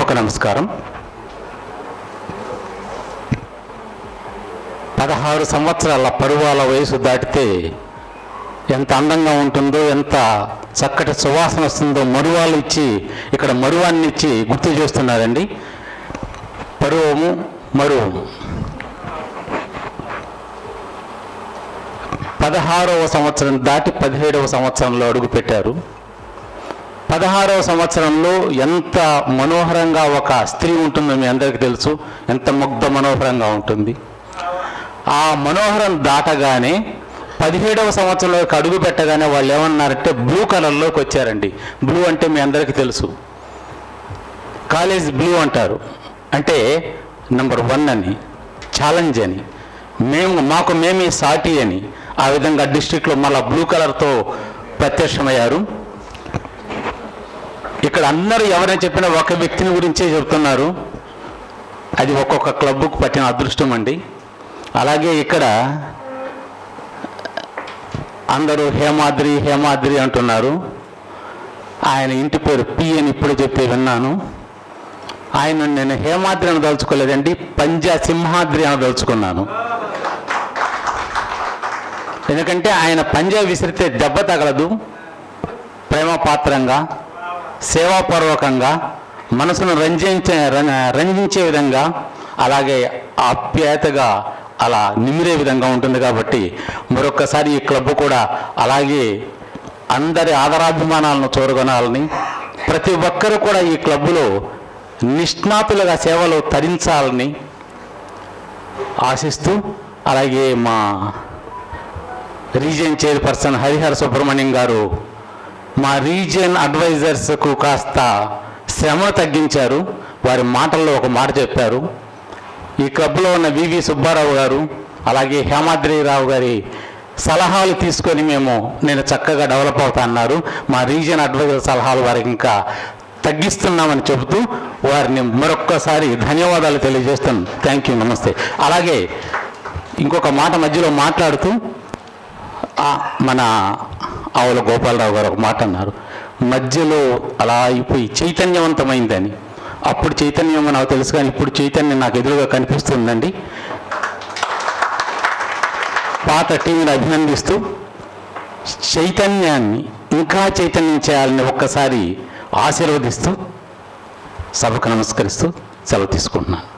సభకు నమస్కారం పదహారు సంవత్సరాల పరువాల వయసు దాటితే ఎంత అందంగా ఉంటుందో ఎంత చక్కటి సువాసన వస్తుందో మరువాలు ఇచ్చి ఇక్కడ మరువాన్ని ఇచ్చి గుర్తు చేస్తున్నారండి పరువము మరువము పదహారవ సంవత్సరం దాటి పదిహేడవ సంవత్సరంలో అడుగుపెట్టారు పదహారవ సంవత్సరంలో ఎంత మనోహరంగా ఒక స్త్రీ ఉంటుందో మీ అందరికీ తెలుసు ఎంత ముగ్ధ మనోహరంగా ఉంటుంది ఆ మనోహరం దాటగానే పదిహేడవ సంవత్సరంలోకి అడుగు పెట్టగానే వాళ్ళు ఏమన్నారంటే బ్లూ కలర్లోకి వచ్చారండి బ్లూ అంటే మీ అందరికీ తెలుసు కాలేజ్ బ్లూ అంటారు అంటే నంబర్ వన్ అని ఛాలెంజ్ అని మేము మాకు మేమే సాటి అని ఆ విధంగా డిస్ట్రిక్ట్లో మళ్ళా బ్లూ కలర్తో ప్రత్యక్షమయ్యారు ఇక్కడ అందరూ ఎవరైనా చెప్పినా ఒక వ్యక్తిని గురించే చెప్తున్నారు అది ఒక్కొక్క క్లబ్కు పట్టిన అదృష్టం అండి అలాగే ఇక్కడ అందరూ హేమాద్రి హేమాద్రి అంటున్నారు ఆయన ఇంటి పేరు పి అని ఇప్పుడే చెప్పి విన్నాను ఆయన నేను హేమాద్రి అని దలుచుకోలేదండి పంజా సింహాద్రి అని దలుచుకున్నాను ఎందుకంటే ఆయన పంజా విసిరితే దెబ్బ తగలదు ప్రేమ పాత్రంగా సేవాపూర్వకంగా మనసును రంజించే రం- రంజించే విధంగా అలాగే ఆప్యాయతగా అలా నిమిరే విధంగా ఉంటుంది కాబట్టి మరొక్కసారి ఈ క్లబ్ కూడా అలాగే అందరి ఆదరాభిమానాలను చూరగొనాలని ప్రతి ఒక్కరూ కూడా ఈ క్లబ్లో నిష్ణాతులుగా సేవలు తరించాలని ఆశిస్తూ అలాగే మా రీజియన్ చైర్పర్సన్ హరిహర సుబ్రహ్మణ్యం గారు మా రీజియన్ అడ్వైజర్స్కు కాస్త శ్రమ తగ్గించారు వారి మాటల్లో ఒక మాట చెప్పారు ఈ క్లబ్లో ఉన్న వివి సుబ్బారావు గారు అలాగే హేమాద్రిరావు గారి సలహాలు తీసుకొని మేము నేను చక్కగా డెవలప్ అవుతా అన్నారు మా రీజియన్ అడ్వైజర్ సలహాలు వారికి ఇంకా తగ్గిస్తున్నామని చెబుతూ వారిని మరొక్కసారి ధన్యవాదాలు తెలియజేస్తాను థ్యాంక్ యూ నమస్తే అలాగే ఇంకొక మాట మధ్యలో మాట్లాడుతూ ఆ, మన ఆవుల గోపాలరావు గారు ఒక మాట అన్నారు మధ్యలో అలా అయిపోయి చైతన్యవంతమైందని అప్పుడు చైతన్యం నాకు తెలుసు కానీ ఇప్పుడు చైతన్యం నాకు ఎదురుగా కనిపిస్తుందండి పాత టీంని అభినందిస్తూ చైతన్యాన్ని ఇంకా చైతన్యం చేయాలని ఒక్కసారి ఆశీర్వదిస్తూ సభకు నమస్కరిస్తూ సెలవు తీసుకుంటున్నాను